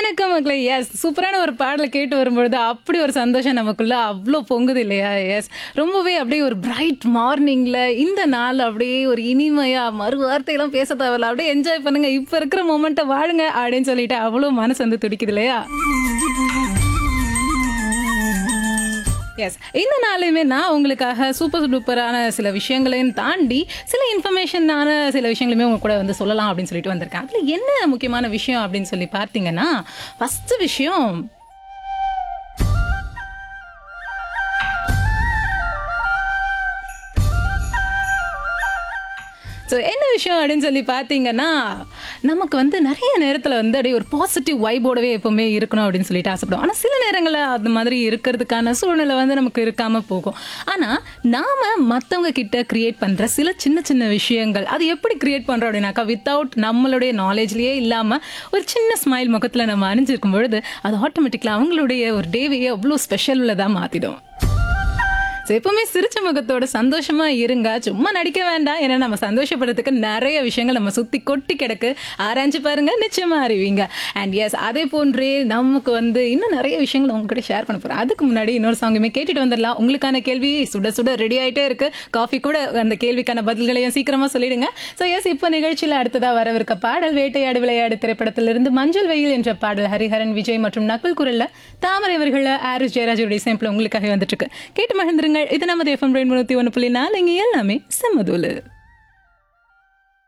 வணக்கம் மக்களே எஸ் சூப்பரான ஒரு பாடலை கேட்டு வரும்பொழுது அப்படி ஒரு சந்தோஷம் நமக்குள்ள அவ்வளோ பொங்குது இல்லையா எஸ் ரொம்பவே அப்படியே ஒரு பிரைட் மார்னிங்ல இந்த நாள் அப்படியே ஒரு இனிமையா மறு வார்த்தையெல்லாம் பேச தேவையில்ல அப்படியே என்ஜாய் பண்ணுங்க இப்போ இருக்கிற மொமெண்ட்டை வாழுங்க அப்படின்னு சொல்லிட்டு அவ்வளோ மனசு வந்து துடிக்குது இல்லையா எஸ் இந்த நாளுமே நான் உங்களுக்காக சூப்பர் டூப்பரான சில விஷயங்களையும் தாண்டி சில இன்ஃபர்மேஷனான சில விஷயங்களுமே உங்க கூட வந்து சொல்லலாம் அப்படின்னு சொல்லிட்டு வந்திருக்கேன் அதில் என்ன முக்கியமான விஷயம் அப்படின்னு சொல்லி பார்த்தீங்கன்னா ஃபஸ்ட்டு விஷயம் ஸோ என்ன விஷயம் அப்படின்னு சொல்லி பார்த்தீங்கன்னா நமக்கு வந்து நிறைய நேரத்தில் வந்து அப்படியே ஒரு பாசிட்டிவ் வைபோடவே எப்போவுமே இருக்கணும் அப்படின்னு சொல்லிட்டு ஆசைப்படுவோம் ஆனால் சில நேரங்களில் அந்த மாதிரி இருக்கிறதுக்கான சூழ்நிலை வந்து நமக்கு இருக்காமல் போகும் ஆனால் நாம் மற்றவங்க கிட்ட கிரியேட் பண்ணுற சில சின்ன சின்ன விஷயங்கள் அது எப்படி கிரியேட் பண்ணுறோம் அப்படின்னாக்கா வித்தவுட் நம்மளுடைய நாலேஜ்லேயே இல்லாமல் ஒரு சின்ன ஸ்மைல் முகத்தில் நம்ம அணிஞ்சிருக்கும் பொழுது அது ஆட்டோமேட்டிக்கலாக அவங்களுடைய ஒரு டேவையே அவ்வளோ ஸ்பெஷல் உள்ளதாக மாற்றிடும் ஸோ எப்பவுமே சிரிச்ச முகத்தோட சந்தோஷமா இருங்க சும்மா நடிக்க வேண்டாம் ஏன்னா நம்ம சந்தோஷப்படுறதுக்கு நிறைய விஷயங்கள் நம்ம சுத்தி கொட்டி கிடக்கு ஆராய்ஞ்சு பாருங்க நிச்சயமா அறிவீங்க அண்ட் எஸ் அதே போன்றே நமக்கு வந்து இன்னும் நிறைய விஷயங்கள் உங்ககிட்ட ஷேர் பண்ண போறோம் அதுக்கு முன்னாடி இன்னொரு சாங்குமே கேட்டுட்டு வந்துடலாம் உங்களுக்கான கேள்வி சுட சுட ரெடி ஆயிட்டே இருக்கு காஃபி கூட அந்த கேள்விக்கான பதில்களையும் சீக்கிரமா சொல்லிடுங்க ஸோ எஸ் இப்போ நிகழ்ச்சியில் அடுத்ததா வரவிருக்க பாடல் வேட்டையாடு விளையாடு திரைப்படத்திலிருந்து மஞ்சள் வெயில் என்ற பாடல் ஹரிஹரன் விஜய் மற்றும் நக்குல் குரல்ல தாமரை அவர்கள ஆரிஸ் ஜெயராஜோடைய சேம்பிள் உங்களுக்காக வந்துட்டு இருக்கு கேட்டு மகிழ்ந்துருங்கள் இது நமது எஃப்எம் ரெண்டு முன்னூத்தி ஒன்று புள்ளி நாலு இங்கே எல்லாமே செம்மதூலு